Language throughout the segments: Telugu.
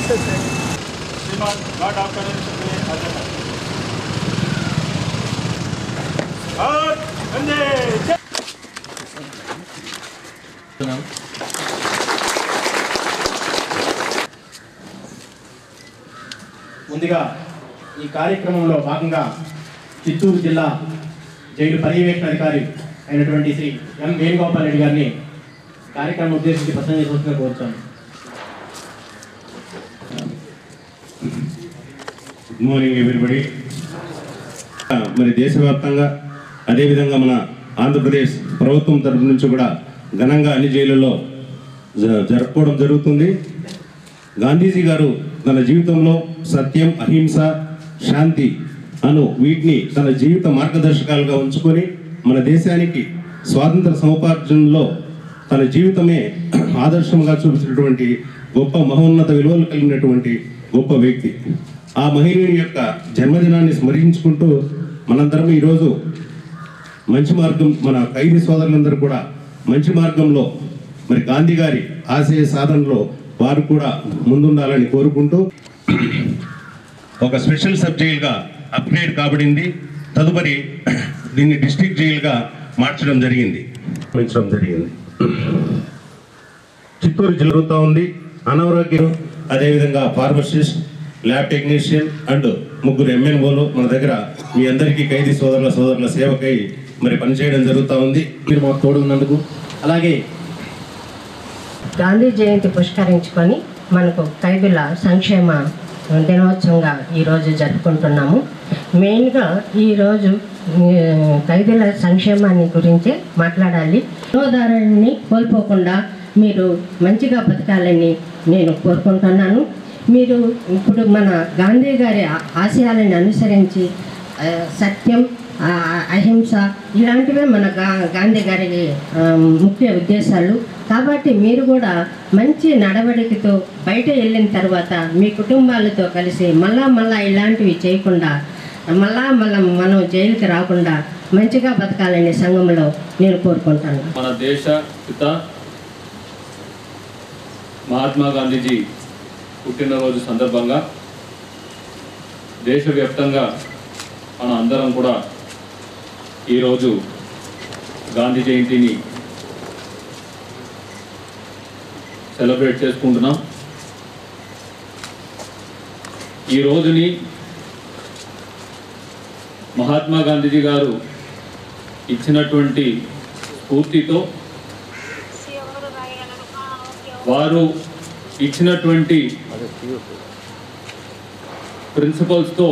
श्रीमान ला डॉक्टर और वंदे जय ముందుగా ఈ కార్యక్రమంలో భాగంగా చిత్తూరు జిల్లా జైలు పర్యవేక్షణ అధికారి అయినటువంటి శ్రీ ఎం వేణుగోపాల్ రెడ్డి గారిని కార్యక్రమం ఉద్దేశించి ప్రసంగం చేసిన కోరుతాను గుడ్ మార్నింగ్ ఎవ్రీబడి మరి దేశవ్యాప్తంగా అదేవిధంగా మన ఆంధ్రప్రదేశ్ ప్రభుత్వం తరపు నుంచి కూడా ఘనంగా అన్ని జైళ్ళల్లో జ- జరుపుకోవడం జరుగుతుంది గాంధీజీ గారు తన జీవితంలో సత్యం అహింస శాంతి అను వీటిని తన జీవిత మార్గదర్శకాలుగా ఉంచుకొని మన దేశానికి స్వాతంత్ర సముపార్జనలో తన జీవితమే ఆదర్శంగా చూపించినటువంటి గొప్ప మహోన్నత విలువలు కలిగినటువంటి గొప్ప వ్యక్తి ఆ మహిళని యొక్క జన్మదినాన్ని స్మరించుకుంటూ మనందరం ఈరోజు మంచి మార్గం మన ఖైదీ సోదరులందరూ కూడా మంచి మార్గంలో మరి గాంధీ గారి ఆశయ సాధనలో వారు కూడా ముందుండాలని కోరుకుంటూ ఒక స్పెషల్ సబ్ జైలుగా అప్గ్రేడ్ కాబడింది తదుపరి దీన్ని డిస్ట్రిక్ట్ జైలుగా మార్చడం జరిగింది మార్చడం జరిగింది చిత్తూరు జిల్లా జరుగుతూ ఉంది అనారోగ్యం అదేవిధంగా ఫార్మసిస్ట్ ల్యాబ్ టెక్నీషియన్ అండ్ ముగ్గురు ఎంఎన్ఓలు మన దగ్గర మీ అందరికీ ఖైదీ సోదరుల సోదరుల సేవకై మరి పనిచేయడం జరుగుతూ ఉంది మీరు మాకు తోడున్నందుకు అలాగే గాంధీ జయంతి పురస్కరించుకొని మనకు ఖైదీల సంక్షేమ దినోత్సవంగా ఈరోజు జరుపుకుంటున్నాము మెయిన్గా ఈరోజు ఆ, ఖైదీల సంక్షేమాన్ని గురించే మాట్లాడాలి వినోదారాన్ని కోల్పోకుండా మీరు మంచిగా బతకాలని నేను కోరుకుంటున్నాను మీరు ఇప్పుడు మన గాంధీ గారి ఆ- ఆశయాలను అనుసరించి ఆ, సత్యం ఆ, అహింస ఇలాంటివే మన గా గాంధీ గారి ఆ, ముఖ్య ఉద్దేశాలు కాబట్టి మీరు కూడా మంచి నడవడికతో బయట వెళ్ళిన తర్వాత మీ కుటుంబాలతో కలిసి మళ్ళా మళ్ళా ఇలాంటివి చేయకుండా మళ్ళా మళ్ళా మనం జైలుకి రాకుండా మంచిగా బతకాలని సంఘంలో నేను కోరుకుంటాను మన దేశ పిత మహాత్మా గాంధీజీ పుట్టినరోజు సందర్భంగా దేశవ్యాప్తంగా మన అందరం కూడా ఈరోజు గాంధీ జయంతిని సెలబ్రేట్ చేసుకుంటున్నాం ఈ రోజుని మహాత్మా గాంధీజీ గారు ఇచ్చినటువంటి స్ఫూర్తితో వారు ఇచ్చినటువంటి ప్రిన్సిపల్స్తో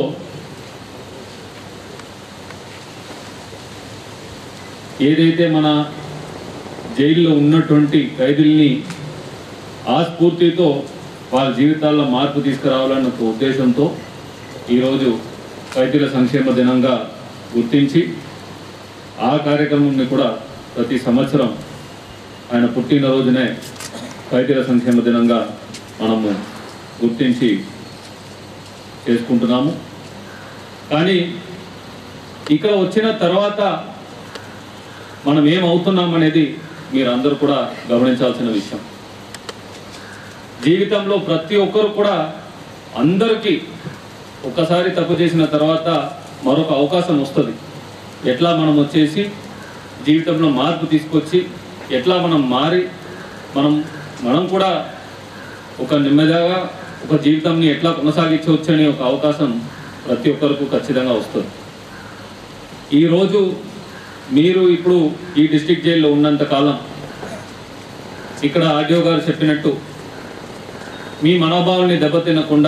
ఏదైతే మన జైల్లో ఉన్నటువంటి ఖైదీల్ని ఆ స్ఫూర్తితో వాళ్ళ జీవితాల్లో మార్పు తీసుకురావాలన్న ఒక ఉద్దేశంతో ఈరోజు ఖైదీల సంక్షేమ దినంగా గుర్తించి ఆ కార్యక్రమాన్ని కూడా ప్రతి సంవత్సరం ఆయన పుట్టినరోజునే ఖైదీల సంక్షేమ దినంగా మనము గుర్తించి చేసుకుంటున్నాము కానీ ఇక్కడ వచ్చిన తర్వాత మనం ఏమవుతున్నాం అనేది మీరు అందరూ కూడా గమనించాల్సిన విషయం జీవితంలో ప్రతి ఒక్కరు కూడా అందరికీ ఒక్కసారి తప్పు చేసిన తర్వాత మరొక అవకాశం వస్తుంది ఎట్లా మనం వచ్చేసి జీవితంలో మార్పు తీసుకొచ్చి ఎట్లా మనం మారి మనం మనం కూడా ఒక నెమ్మదిగా ఒక జీవితాన్ని ఎట్లా కొనసాగించవచ్చు అనే ఒక అవకాశం ప్రతి ఒక్కరికి ఖచ్చితంగా వస్తుంది ఈరోజు మీరు ఇప్పుడు ఈ డిస్ట్రిక్ట్ జైల్లో ఉన్నంత కాలం ఇక్కడ ఆర్డీఓ గారు చెప్పినట్టు మీ మనోభావాన్ని దెబ్బతినకుండా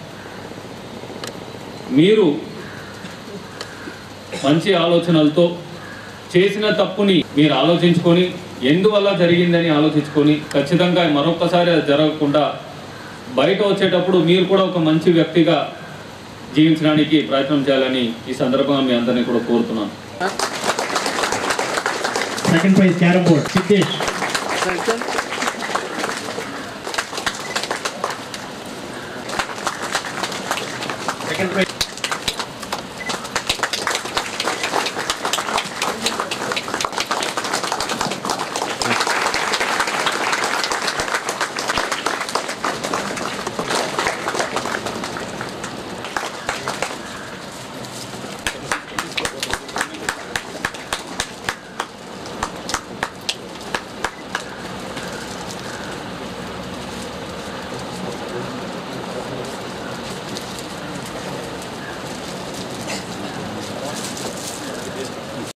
మీరు మంచి ఆలోచనలతో చేసిన తప్పుని మీరు ఆలోచించుకొని ఎందువల్ల జరిగిందని ఆలోచించుకొని ఖచ్చితంగా మరొకసారి అది జరగకుండా బయట వచ్చేటప్పుడు మీరు కూడా ఒక మంచి వ్యక్తిగా జీవించడానికి ప్రయత్నం చేయాలని ఈ సందర్భంగా మీ అందరినీ కూడా కోరుతున్నాను second prize carrom board Siddhesh